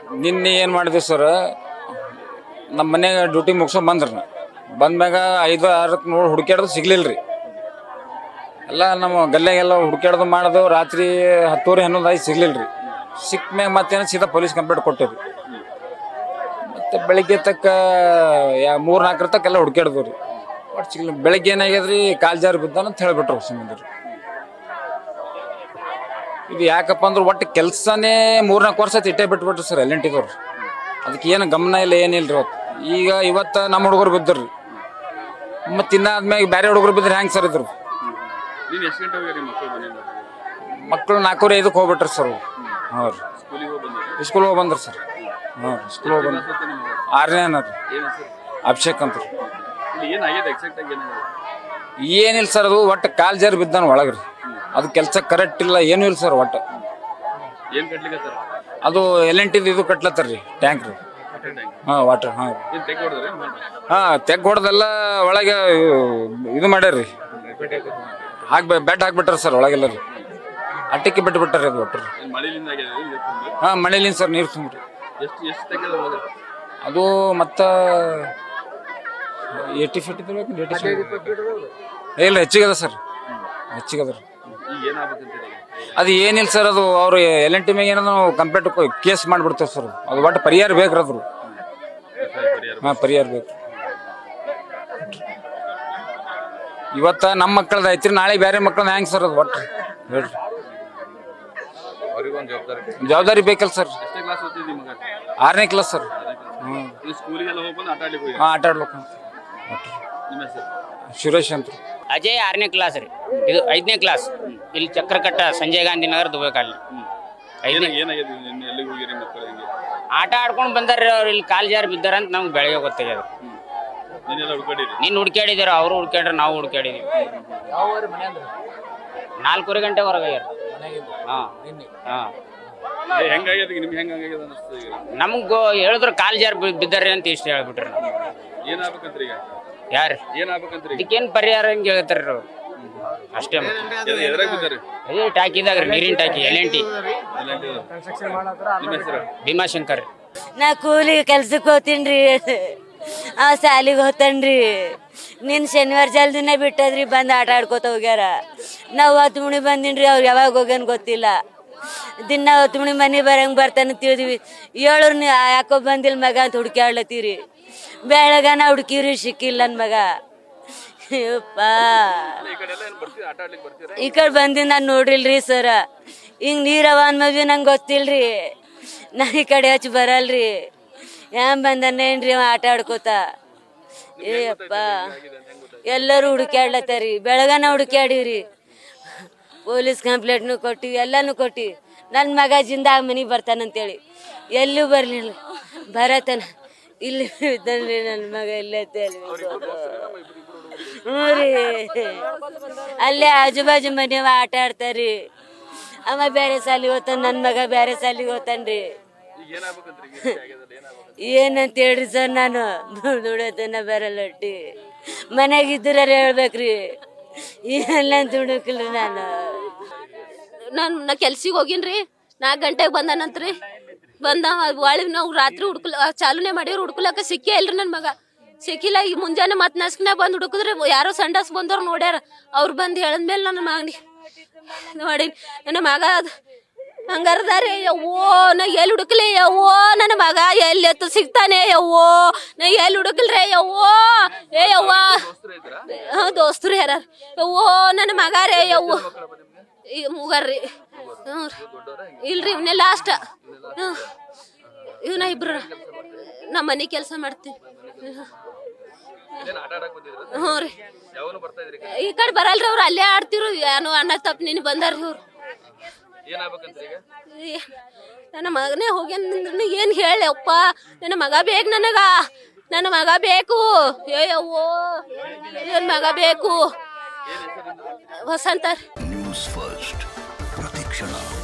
ನಿನ್ನೆ ಏನು ಮಾಡಿದೆ ಸರ್ ನಮ್ಮ ಮನ್ಯಾಗ ಡ್ಯೂಟಿ ಮುಗಿಸ್ಕೊಂಡ್ ಬಂದ್ರಿ ನಾ ಬಂದ್ಮ್ಯಾಗ ಐದು ಆರಕ್ಕೆ ನೋಡಿ ಹುಡುಕ್ಯಾಡ್ದು ಸಿಗ್ಲಿಲ್ಲ ರೀ ಎಲ್ಲ ನಮ್ಮ ಗಲ್ಲೆಗೆಲ್ಲ ಹುಡುಕ್ಯಾಡ್ದು ಮಾಡೋದು ರಾತ್ರಿ ಹತ್ತುವರೆ ಹನ್ನೊಂದು ಆಯ್ತು ಸಿಗ್ಲಿಲ್ಲ ರೀ ಸಿಕ್ಕ ಮ್ಯಾಗ ಮತ್ತೇನು ಸೀದಾ ಪೊಲೀಸ್ ಕಂಪ್ಲೇಂಟ್ ಕೊಟ್ಟಿವಿ ಮತ್ತು ಬೆಳಿಗ್ಗೆ ತಕ್ಕ ಯಾ ಮೂರು ನಾಲ್ಕರ ತಕ್ಕ ಎಲ್ಲ ಹುಡುಕ್ಯಾಡ್ದು ರೀ ಒಟ್ಟು ಸಿಗ್ಲಿಲ್ಲ ಬೆಳಗ್ಗೆ ಏನಾಗ್ಯದ್ರಿ ಕಾಲ್ ಜಾರಿ ಬಿದ್ದಾನ ಅಂತ ಹೇಳಿಬಿಟ್ರು ಸುಮ್ಮನೆ ಇದು ಯಾಕಪ್ಪ ಅಂದ್ರೆ ಒಟ್ಟು ಕೆಲಸನೇ ಮೂರ್ನಾಲ್ಕು ವರ್ಷ ಆಯ್ತು ಇಟ್ಟೇ ಬಿಟ್ಬಿಟ್ರು ಸರ್ ಎಲ್ ಎನ್ ಟಿದವ್ರು ಅದಕ್ಕೆ ಏನು ಗಮನ ಇಲ್ಲ ಏನಿಲ್ಲ ರೀ ಅವತ್ತು ಈಗ ಇವತ್ತು ನಮ್ಮ ಹುಡುಗರು ಬಿದ್ದರು ಮತ್ತು ಇನ್ನಾದ್ಮೇಲೆ ಬೇರೆ ಹುಡುಗರು ಬಿದ್ದರೆ ಹೆಂಗೆ ಸರ್ ಇದ್ರು ನೀನು ಎಷ್ಟು ಗಂಟೆ ಹೋಗ್ಯಾರಿ ಮಕ್ಕಳು ಮನೆಯಿಂದ ಮಕ್ಕಳು ನಾಲ್ಕೂವರೆ ಐದಕ್ಕೆ ಹೋಗ್ಬಿಟ್ರು ಸರ್ ಅವ್ರು ಹಾಂ ರೀ ಸ್ಕೂಲಿಗೆ ಹೋಗಿ ಬಂದ್ರು ಸ್ಕೂಲ್ ಹೋಗಿ ಬಂದ್ರು ಸರ್ ಹಾಂ ಸ್ಕೂಲ್ ಹೋಗಿ ಬಂದ್ರು ಮತ್ತೆ ನಿಮ್ಮ ಮಗ? ಆರನೇ ಅನ್ನ ರೀ ಏನು ಸರ್ ಅಭಿಷೇಕ್ ಅಂತ ರೀ ಇಲ್ಲಿ ಏನಾಗಿದೆ ಎಕ್ಸಾಕ್ಟ್ ಆಗಿ ಏನಾಗಿದೆ ಏನಿಲ್ಲ ಸರ್ ಅದು ಒಟ್ಟು ಕಾಲ್ ಜಾರಿ ಬಿದ್ದಾನ ಒಳಗೆ ರೀ ಅದು ಕೆಲಸ ಕರೆಕ್ಟ್ ಇಲ್ಲ ಏನೂ ಇಲ್ಲ ಸರ್ ಒಟ್ಟು ಏನು ಕಟ್ಲಿಕ್ಕೆ ಅದು ಎಲ್ ಎನ್ ಟಿದು ಇದು ಕಟ್ಲತ್ತಾರ ರೀ ಟ್ಯಾಂಕ್ ರೀ ಹಾಂ ವಾಟರ್ ಹಾಂ ಏನು ತೆಗ್ ಹೊಡೆದ್ರೆ ಹಾಂ ತೆಗ್ ಹೊಡೆದೆಲ್ಲ ಒಳಗೆ ಇದು ಮಾಡ್ಯಾರ್ರಿ ಹಾಕ್ ಬೆಡ್ ಹಾಕ್ಬಿಟ್ರ ಸರ್ ಒಳಗೆಲ್ಲ ರೀ ಅಟ್ಟಕ್ಕೆ ಬಿಟ್ಟು ಬಿಟ್ಟಾರ ಅದು ಒಟ್ಟು ಏನು ಮಳೆಯಿಂದ ಆಗಿದೆ ಇದು ತುಂಬಿ. ಹಾಂ ಮಳೆಲಿಂದ ಸರ್ ನೀರು ತುಂಬ್ರಿ ಎಷ್ಟು ಎಷ್ಟು ತೆಗೆದ ಒಳಗೆ ಅದು ಮತ್ತು ಏಯ್ಟಿ ಫೀಟ್ ಇದ್ಬೇಕು ಏಯ್ಟಿ ಫೀಟ್ ಇಲ್ಲ ಹೆಚ್ಚಿಗದ ಸರ್ ಹೆಚ್ಚಿಗದ ರೀ ಈಗ ಏನಾಗ್ಬೇಕಂತೀರಿ ಈಗ? ಅದು ಏನಿಲ್ಲ ಸರ್ ಅದು ಅವರು ಎಲ್ ಎನ್ ಟಿ ಮ್ಯಾಗ ಏನೋ ಕಂಪ್ಲೇಂಟ್ ಕೇಸ್ ಮಾಡಿಬಿಡ್ತೇವೆ ಸರ್ ಅದು ಒಟ್ಟು ಪರಿಹಾರ ಬೇಕ್ರಿ ಅದ್ರ ಪರಿಹಾರ ಹಾಂ ಪರಿಹಾರ ಬೇಕು ಇವತ್ತ ನಮ್ಮ ಮಕ್ಕಳದ ಐತ್ರಿ ನಾಳೆ ಬೇರೆ ಮಕ್ಕಳನ್ನ ಹೆಂಗ್ ಸರ್ ಅದು ಒಟ್ಟು ಹೇಳ್ರಿ ಅವ್ರಿಗೊಂದು ಜವಾಬ್ದಾರಿ ಜವಾಬ್ದಾರಿ ಬೇಕಲ್ಲ ಸರ್ ಎಷ್ಟೇ ಕ್ಲಾಸ್ ಓದ್ತಿದ್ದಿ ಮಗ ಆರನೇ ಕ್ಲಾಸ್ ಸರ್ ಹ್ಞೂ ಇದು ಸ್ಕೂಲಿಗೆಲ್ಲ ಹೋಗಿ ಬಂದು ಆಟ ಆಡ್ಲಿಕ್ಕೆ ಹೋಗಿ ಹಾಂ ಆಟ ಆಡ್ಬೇಕು ಒಟ್ಟು ನಿಮ್ಮ ಹೆಸರು ಸುರೇಶ್ ಅಂತ ಅಜಯ್ ಆರನೇ ಕ್ಲಾಸ್ ರೀ ಇದು ಐದನೇ ಕ್ಲಾಸ್ ಇಲ್ಲಿ ಚಕ್ರಕಟ್ಟ ಸಂಜಯ್ ಗಾಂಧಿ ನಗರ ದುಬೇಕಲ್ಲಿ ಐದನೇ ಏನ- ಏನಾಗಿದೆ ನಿನ್ನೆ ಎಲ್ಲಿಗೆ ಹೋಗಿರಿ ಮಕ್ಕಳು ಹಿಂಗೆ ಆಟ ಆಡ್ಕೊಂಡು ಬಂದಾರ್ರಿ ಅವ್ರು ಇಲ್ಲಿ ಕಾಲ್ ಜಾರಿ ಬಿದ್ದಾರ ಅಂತ ನಮ್ಗೆ ಬೆಳಗ್ಗೆ ಗೊತ್ತಾಗ್ಯದ ನೀನೆಲ್ಲ ಹುಡ್ಕೊಂಡಿರಿ ನೀನು ಹುಡ್ಕ್ಯಾಡಿದಾರ ಅವರು ಹುಡ್ಕ್ಯಾಡ್ರ ನಾವು ಹುಡ್ಕ್ಯಾಡಿದೀವಿ ನಾಲ್ಕೂವರೆ ಗಂಟೆ ಹೊರಗೆ ಹಾಂ ಹಾಂ ಹೆಂಗಾಗ್ಯದ ಈಗ ನಿಮ್ಗೆ ಹೆಂಗಾಗ್ಯದ ಅನಿಸ್ತದೆ ಈಗ ನಮ್ಗೆ ಹೇಳಿದ್ರು ಕಾಲ್ ಜಾರಿ ಬಿ- ಬಿದ್ದಾರ್ರಿ ಅಂತ ಇಷ್ಟ ಹೇಳ್ಬಿಟ್ರಿ ನಾವು ಏನಾಗ್ಬೇಕಂತ್ರಿ ಈಗ ಯಾರು ಏನಾಗ್ಬೇಕಂತ್ರಿ ಈಗ ಇದಕ್ಕೇನು ಪರಿಹಾರ ಹಿಂಗೆ ಹೇಳ್ತಾರ್ರಿ ಅವ್ರು ಅಷ್ಟೇ ಎದ್- ಎದ್ರಾಗ ಬಿದ್ದಾರಿ ಅದೇ ಟಾಕಿದಾಗ ರೀ ನೀರಿನ ಟಾಕಿ ಎಲ್ ಎನ್ ಟಿ ನಿಮ್ಮ ಹೆಸರು ಭೀಮಾಶಂಕರ್ ರೀ ನಾ ಕೂಲಿ ಕೆಲ್ಸಕ್ಕೆ ಹೋಗ್ತೀನಿ ಅವ ಸಾಲಿಗೆ ಹೋಗ್ತಾನ್ರಿ ನಿನ್ನ ಶನಿವಾರ ಜಲ್ದಿನ ಬಿಟ್ಟದ್ರಿ ಬಂದು ಆಟ ಆಡ್ಕೋತ ಹೋಗ್ಯಾರ ನಾವು ಹತ್ತು ಮುಣಿ ಬಂದಿನ್ರಿ ಅವ್ರು ಯಾವಾಗ ಹೋಗ್ಯಾನ ಗೊತ್ತಿಲ್ಲ ದಿನ ಹತ್ತು ಮುಣಿ ಮನೆ ಬರಂಗ್ ಬರ್ತಾನೆ ತಿಳಿದ್ವಿ ಏಳೂರ್ ನೀ ಯಾಕೋ ಬಂದಿಲ್ಲ ಮಗ ಅಂತ ಹುಡುಕ್ಯಾಡ್ಲತ್ತೀರಿ ಬೆಳಗನ ಹುಡುಕಿರಿ ಸಿಕ್ಕಿಲ್ಲ ನನ್ನ ಮಗ ಯಪ್ಪ ಈ ಕಡೆ ಎಲ್ಲ ಏನು ಬರ್ತೀವಿ ಆಟ ಆಡ್ಲಿಕ್ಕೆ ಬರ್ತೀರಾ ಈ ಕಡೆ ಬಂದಿದ್ದು ನಾನು ನೋಡಿಲ್ರಿ ಸರ ಹಿಂಗೆ ನೀರವ ಅಂದ್ಮದ್ವಿ ನಂಗೆ ಗೊತ್ತಿಲ್ರಿ ನಾ ಈ ಕಡೆ ಹಚ್ಚಿ ಬರಲ್ರಿ ಯಾನ್ ಬಂದನೇನ್ರಿ ಅವ ಆಟ ಆಡ್ಕೋತ ಏಯಪ್ಪ ಎಲ್ಲರೂ ಹುಡುಕ್ಯಾಡ್ಲತ್ತಾರಿ ಬೆಳಗನ ಹುಡುಕ್ಯಾಡಿವ್ರಿ ಪೊಲೀಸ್ ಕಂಪ್ಲೇಂಟ್ನು ಕೊಟ್ಟಿವಿ ಎಲ್ಲಾನು ಕೊಟ್ಟಿವಿ ನನ್ನ ಮಗ ಜಿಂದಾಗ ಮನೆಗೆ ಬರ್ತಾನಂತೇಳಿ ಎಲ್ಲೂ ಬರಲಿಲ್ಲ ಬರತನ ಇಲ್ಲಿ ಇದ್ದಾನ್ರಿ ನನ್ನ ಮಗ ಇಲ್ಲೇ ಹ್ಞೂ ರೀ ಅಲ್ಲೇ ಆಜು ಬಾಜು ಮನೆಯವ ಆಟ ಆಡ್ತಾರ್ರಿ ಅವ ಬೇರೆ ಸಾಲಿಗೆ ಹೋಗ್ತಾನ ನನ್ನ ಮಗ ಬೇರೆ ಸಾಲಿಗೆ ಹೋಗ್ತಾನ್ರಿ ಈಗ ಏನಾಗ್ಬೇಕಂತ್ರಿ ಈಗ ಹಿಂಗೆ ಆಗ್ಯದಲ್ಲ, ಏನಾಗ್ಬೇಕಂತ ಏನಂತ ಹೇಳ್ರಿ ಸರ್ ನಾನು ದುಡತನ ಬರಲ್ಲಟ್ಟಿ ಮನ್ಯಾಗ ಇದ್ರ ಹೇಳ್ಬೇಕ್ರಿ ಎಲ್ಲ ದುಡಕ್ಲ್ರಿ ನಾನು ನಾನು ನಾ ಕೆಲ್ಸಿಗೆ ಹೋಗಿನ್ರಿ ನಾಲ್ಕು ಗಂಟೆಗೆ ಬಂದಾನಂತ್ರಿ ಬಂದ ಒಳಗೆ ನಾವು ರಾತ್ರಿ ಹುಡ್ಕಲ ಚಾಲನೆ ಮಾಡಿವ್ರಿ ಹುಡ್ಕಲಕ್ಕ ಸಿಕ್ಕೇ ಇಲ್ರಿ ನನ್ನ ಮಗ ಸಿಕ್ಕಿಲ್ಲ ಈಗ ಮುಂಜಾನೆ ಮತ್ತೆ ನಸ್ಕನ ಬಂದು ಹುಡುಕಿದ್ರೆ ಯಾರೋ ಸಂಡಾಸ್ ಬಂದವ್ರು ನೋಡ್ಯಾರ ಅವ್ರು ಬಂದು ಹೇಳಿದ್ಮೇಲೆ ನನ್ನ ಮಗನಿಗೆ ನೋಡಿ ನನ್ನ ಮಗ ಹಂಗಾರದಾರೆ ಯವ್ವೋ ನಾ ಎಲ್ಲಿ ಹುಡುಕ್ಲಿ ಯವ್ವೋ ನನ್ನ ಮಗ ಎಲ್ಲಿ ಎತ್ತು ಸಿಗ್ತಾನೆ ಯವ್ವೋ ನಾ ಎಲ್ಲಿ ಹುಡುಕಲ್ರೆ ಯವ್ವೋ ಏ ಯವ್ವ ಹಾ ದೋಸ್ತರು ಯಾರ ಯವ್ವೋ ನನ್ನ ಮಗ ರೇ ಯವ್ವೋ ಈ ಮೂಗರ್ರಿ ಹ್ಞೂ ಇಲ್ರಿ ಇವನ್ನೇ ಲಾಸ್ಟ್ ಹ್ಞೂ ಇವನ ಇಬ್ರು ನಮ್ಮ ಮನೆ ಕೆಲಸ ಮಾಡ್ತೀನಿ ಇದೇನ್ ಆಟ ಆಡಕ್ ಬಂದಿದ್ರ ಹ್ಞೂ ರೀ ಯಾವನು ಬರ್ತಾ ಇದ್ರಿ ಈ ಕಡೆ ಬರಲ್ರಿ ಅವ್ರು ಅಲ್ಲೇ ಆಡ್ತಿರು ಏನೋ ಅಣ್ಣ ತಪ್ಪು ನೀನು ಬಂದಾರ್ರಿ ಇವ್ರು ಏನಾಗ್ಬೇಕಂತ್ರಿ ಈಗ ಈ ನನ್ನ ಮಗನೇ ಹೋಗ್ಯಾನ ಏನು ಹೇಳಪ್ಪ ನನ್ನ ಮಗ ಬೇಕು ನನಗ ನನ್ನ ಮಗ ಬೇಕು ಏಯವ್ವೋ ನನ್ನ ಮಗ ಬೇಕು ವಸಂತ ನ್ಯೂಸ್ ಫಸ್ಟ್ ಪ್ರತಿಕ್ಷಣ